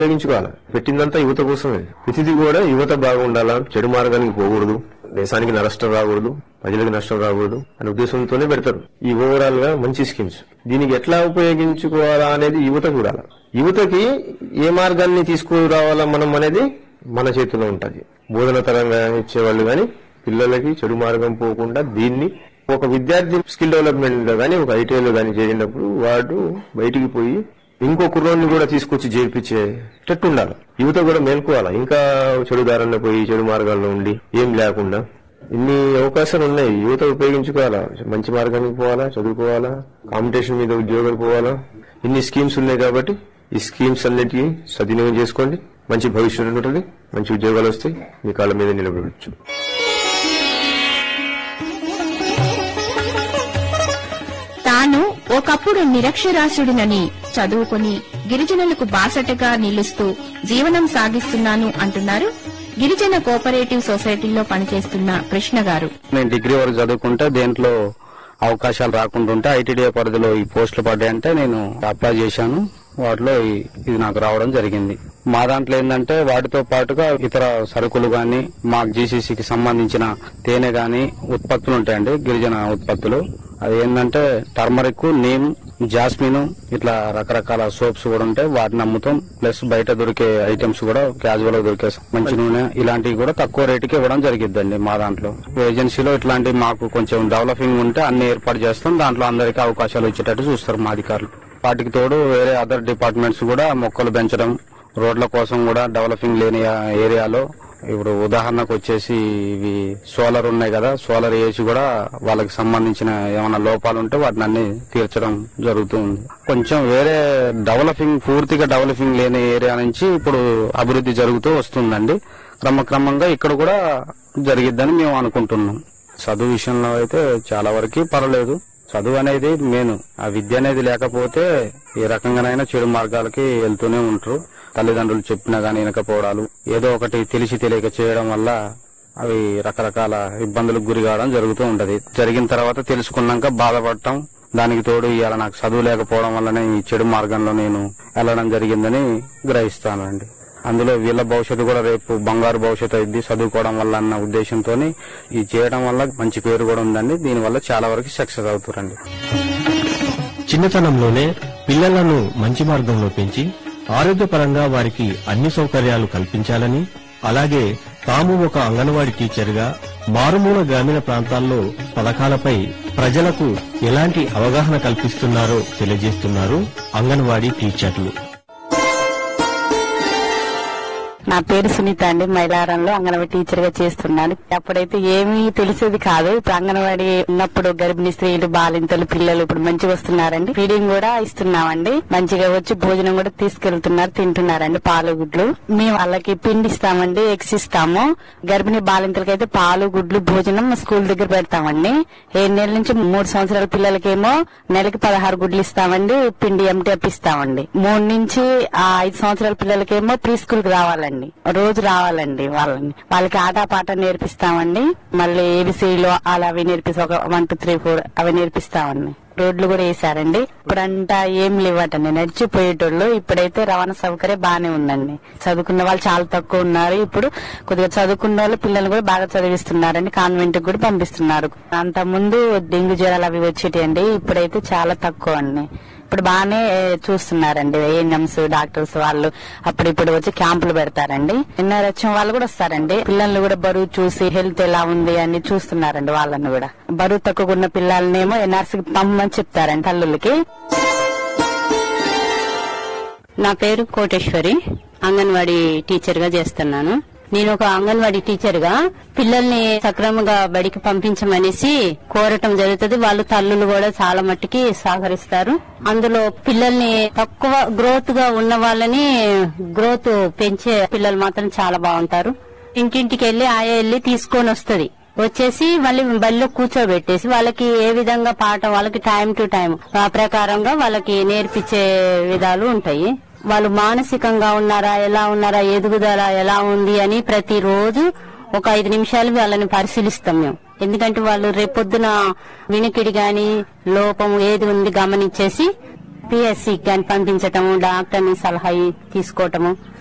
ఉపయోగించుకోవాలి పెట్టిందంతా యువత కోసమే ప్రతిదీ కూడా యువత బాగుండాలా చెడు మార్గానికి పోకూడదు దేశానికి నష్టం రాకూడదు ప్రజలకు నష్టం రాకూడదు అనే ఉద్దేశంతోనే పెడతారు ఈ ఓవరాల్ గా మంచి స్కీమ్స్ దీనికి ఎట్లా ఉపయోగించుకోవాలా అనేది యువత కూడా యువతకి ఏ మార్గాన్ని తీసుకురావాలా మనం అనేది మన చేతిలో ఉంటది బోధన తరంగా ఇచ్చేవాళ్ళు గాని పిల్లలకి చెడు మార్గం పోకుండా దీన్ని ఒక విద్యార్థి స్కిల్ డెవలప్మెంట్ లో గానీ ఒక ఐటీఐలో గానీ చేరినప్పుడు వాడు బయటికి పోయి ఇంకో కుర్రోడిని కూడా తీసుకొచ్చి చేర్పించేటట్టు ఉండాలి యువత కూడా మేల్కోవాలా ఇంకా చెడు దారిలో పోయి చెడు మార్గాల్లో ఉండి ఏం లేకుండా ఇన్ని అవకాశాలు ఉన్నాయి యువత ఉపయోగించుకోవాలా మంచి మార్గానికి పోవాలా చదువుకోవాలా కాంపిటీషన్ మీద ఉద్యోగాలు పోవాలా ఇన్ని స్కీమ్స్ ఉన్నాయి కాబట్టి ఈ స్కీమ్స్ అన్నిటికీ సద్వినియోగం చేసుకోండి మంచి భవిష్యత్తు ఉంటుంది మంచి ఉద్యోగాలు వస్తాయి మీ కాళ్ళ మీద నిలబడవచ్చు తాను ఒకప్పుడు నిరక్షరాస్యుడినని చదువుకొని గిరిజనులకు బాసటగా నిలుస్తూ జీవనం సాగిస్తున్నాను అంటున్నారు గిరిజన కోఆపరేటివ్ సొసైటీలో పనిచేస్తున్న కృష్ణ గారు నేను డిగ్రీ వరకు చదువుకుంటే దేంట్లో అవకాశాలు రాకుండా ఉంటే ఐటీడీఏ పరిధిలో ఈ పోస్టులు పడ్డాయంటే నేను అప్లై చేశాను వాటిలో ఈ- ఇది నాకు రావడం జరిగింది మా దాంట్లో ఏంటంటే వాటితో పాటుగా ఇతర సరుకులు గాని మాకు జీసీసీకి సంబంధించిన తేనె గాని ఉత్పత్తులు ఉంటాయండి గిరిజన ఉత్పత్తులు అది ఏంటంటే టర్మరిక్ నీమ్ జాస్మిన్ ఇట్లా రకరకాల సోప్స్ కూడా ఉంటాయి వాటిని అమ్ముతాం ప్లస్ బయట దొరికే ఐటమ్స్ కూడా క్యాజువల్ గా దొరికే మంచి నూనె ఇలాంటివి కూడా తక్కువ రేటుకి ఇవ్వడం జరిగిద్దండి మా దాంట్లో ఏజెన్సీలో ఇట్లాంటి మాకు కొంచెం డెవలపింగ్ ఉంటే అన్ని ఏర్పాటు చేస్తాం దాంట్లో అందరికీ అవకాశాలు వచ్చేటట్టు చూస్తారు మా అధికారులు వాటికి తోడు వేరే అదర్ డిపార్ట్మెంట్స్ కూడా మొక్కలు పెంచడం రోడ్ల కోసం కూడా డెవలపింగ్ లేని ఆ ఏరియాలో ఇప్పుడు ఉదాహరణకు వచ్చేసి ఇవి సోలార్ ఉన్నాయి కదా సోలార్ వేసి కూడా వాళ్ళకి సంబంధించిన ఏమైనా లోపాలు ఉంటే వాటిని అన్ని తీర్చడం జరుగుతుంది కొంచెం వేరే డెవలపింగ్ పూర్తిగా డెవలపింగ్ లేని ఏరియా నుంచి ఇప్పుడు అభివృద్ధి జరుగుతూ వస్తుందండి క్రమక్రమంగా ఇక్కడ కూడా జరిగిద్దని మేము అనుకుంటున్నాం చదువు విషయంలో అయితే చాలా వరకు పర్వాలేదు చదువు అనేది మెయిన్ ఆ విద్య అనేది లేకపోతే ఏ రకంగానైనా చెడు మార్గాలకి వెళ్తూనే ఉంటారు తల్లిదండ్రులు చెప్పినా గానీ వినకపోవడాలు ఏదో ఒకటి తెలిసి తెలియక చేయడం వల్ల అవి రకరకాల ఇబ్బందులకు గురి కావడం జరుగుతూ ఉంటది జరిగిన తర్వాత తెలుసుకున్నాక బాధపడటం దానికి తోడు ఇవాళ నాకు చదువు లేకపోవడం వల్లనే ఈ చెడు మార్గంలో నేను వెళ్ళడం జరిగిందని గ్రహిస్తానండి అందులో వీళ్ళ భవిష్యత్తు కూడా రేపు బంగారు భవిష్యత్తు అయింది చదువుకోవడం వల్ల అన్న ఉద్దేశంతో ఇది చేయడం వల్ల మంచి పేరు కూడా ఉందండి దీనివల్ల చాలా వరకు సక్సెస్ అవుతారండి చిన్నతనంలోనే పిల్లలను మంచి మార్గంలో పెంచి ఆరోగ్యపరంగా వారికి అన్ని సౌకర్యాలు కల్పించాలని అలాగే తాము ఒక అంగన్వాడీ టీచర్గా మారుమూల గ్రామీణ ప్రాంతాల్లో పథకాలపై ప్రజలకు ఎలాంటి అవగాహన కల్పిస్తున్నారో తెలియజేస్తున్నారు అంగన్వాడీ టీచర్లు నా పేరు సునీత అండి మైలారంలో అంగన్వాడీ టీచర్ గా చేస్తున్నాను అప్పుడైతే ఏమీ తెలిసేది కాదు ఇప్పుడు అంగన్వాడీ ఉన్నప్పుడు గర్భిణీ స్త్రీలు బాలింతలు పిల్లలు ఇప్పుడు మంచిగా వస్తున్నారండి ఫీడింగ్ కూడా ఇస్తున్నామండి మంచిగా వచ్చి భోజనం కూడా తీసుకెళ్తున్నారు తింటున్నారండి పాలు గుడ్లు మేము వాళ్ళకి పిండి ఇస్తామండి ఎగ్స్ ఇస్తాము గర్భిణీ బాలింతలకి అయితే పాలు గుడ్లు భోజనం స్కూల్ దగ్గర పెడతామండి ఏడు నెలల నుంచి మూడు సంవత్సరాల పిల్లలకేమో నెలకి పదహారు గుడ్లు ఇస్తామండి పిండి ఎంటీఎఫ్ ఇస్తామండి మూడు నుంచి ఆ ఐదు సంవత్సరాల పిల్లలకేమో ప్రీ స్కూల్ కి రావాలండి రోజు రావాలండి వాళ్ళని వాళ్ళకి ఆట పాట నేర్పిస్తామండి మళ్ళీ ఏబిసిలో అలా అవి నేర్పిస్తాం ఒక వన్ టూ త్రీ ఫోర్ అవి నేర్పిస్తామండి రోడ్లు కూడా వేసారండి ఇప్పుడంతా ఏం లేవటండి నడిచిపోయేటోళ్ళు ఇప్పుడైతే రవాణా సౌకర్యం బాగానే ఉందండి చదువుకున్న వాళ్ళు చాలా తక్కువ ఉన్నారు ఇప్పుడు కొద్దిగా చదువుకున్న వాళ్ళు పిల్లల్ని కూడా బాగా చదివిస్తున్నారండి కాన్వెంట్ కూడా పంపిస్తున్నారు అంత ముందు డెంగ్యూ జ్వరాలు అవి వచ్చేటియండి ఇప్పుడైతే చాలా తక్కువ అండి ఇప్పుడు బాగానే చూస్తున్నారండి ఏఎన్ఎంస్ డాక్టర్స్ వాళ్ళు అప్పుడు ఇప్పుడు వచ్చి క్యాంపులు పెడతారండి ఎన్ఆర్హెచ్ఎం వాళ్ళు కూడా వస్తారండి పిల్లల్ని కూడా బరువు చూసి హెల్త్ ఎలా ఉంది అని చూస్తున్నారండి వాళ్ళని కూడా బరువు తక్కువ ఉన్న పిల్లల్నేమో ఎన్ఆర్సీకి పంపమని చెప్తారండి తల్లులకి నా పేరు కోటేశ్వరి అంగన్వాడీ టీచర్ గా చేస్తున్నాను నేను ఒక అంగన్వాడీ టీచర్ గా పిల్లల్ని సక్రమంగా బడికి పంపించమనేసి కోరటం జరుగుతుంది వాళ్ళు తల్లులు కూడా చాలా మట్టుకి సహకరిస్తారు అందులో పిల్లల్ని తక్కువ గ్రోత్ గా ఉన్న వాళ్ళని గ్రోత్ పెంచే పిల్లలు మాత్రం చాలా బాగుంటారు ఇంటింటికి వెళ్లి ఆయా వెళ్లి తీసుకొని వస్తది వచ్చేసి మళ్ళీ బడిలో కూర్చోబెట్టేసి వాళ్ళకి ఏ విధంగా పాఠం వాళ్ళకి టైం టు టైం ఆ ప్రకారంగా వాళ్ళకి నేర్పించే విధాలు ఉంటాయి వాళ్ళు మానసికంగా ఉన్నారా ఎలా ఉన్నారా ఎదుగుదల ఎలా ఉంది అని ప్రతిరోజు ఒక ఐదు నిమిషాలు వాళ్ళని పరిశీలిస్తాం మేము ఎందుకంటే వాళ్ళు రేపొద్దున వినికిడి గాని లోపం ఏది ఉంది గమనించేసి పిఎస్సి కానీ పంపించటము డాక్టర్ ని సలహా తీసుకోవటము